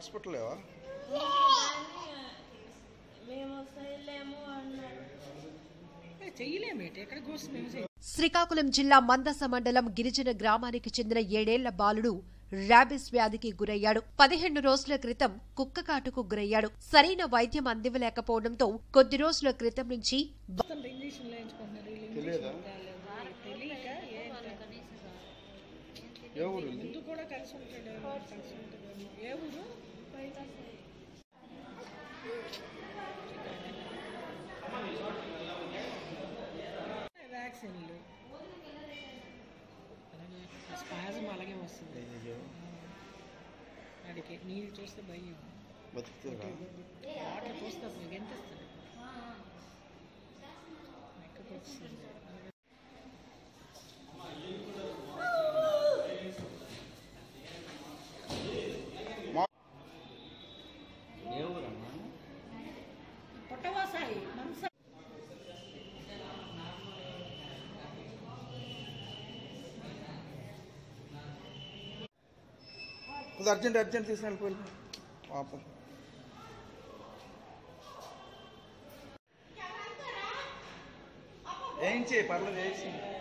Hospital లేవా మేము వస్తలేము అన్నారు చెయ్యలేమేటి ఎక్కడికి వస్తుంది మేము చెయ్యం. శ్రీకాకుళం జిల్లా మందస మండలం గిరిజన గ్రామానికి చెందిన ఏడేళ్ల బాలుడు ర్యాబిస్ వ్యాధికి గురయ్యాడు పదిహేను రోజుల క్రితం కుక్క కాటుకు గురయ్యాడు సరైన వైద్యం అందివ్వలేకపోవడంతో కొద్ది రోజుల క్రితం నుంచి మొత్తం ఇంజక్షన్లు వేయించుకుంటున్నారు వీళ్ళు తెలియదా తెలియక ఏంటో. ఏ ఊరు ఇది? ముందు కూడా కలిసి ఉంటాడు కలిసి ఉంటాడు ఏ ఊరు వ్యాక్సిన్లు అలాగే స్పాజం అలాగే వస్తుంది అయ్యయ్యో. వాడికి నీళ్ళు చూస్తే భయం బతుకుతుందా వాటర్ చూస్తే అప్పుడు ఎంత ఇస్తుంది ఎక్కడికి వస్తుంది ఏ ఊరమ్మా పుట్టవాసాయి మనస కొంచెం అర్జెంట్ అర్జెంట్ తీసుకుని వెళ్ళిపోయి పాపం ఏం చేయి పర్లేదు వేసి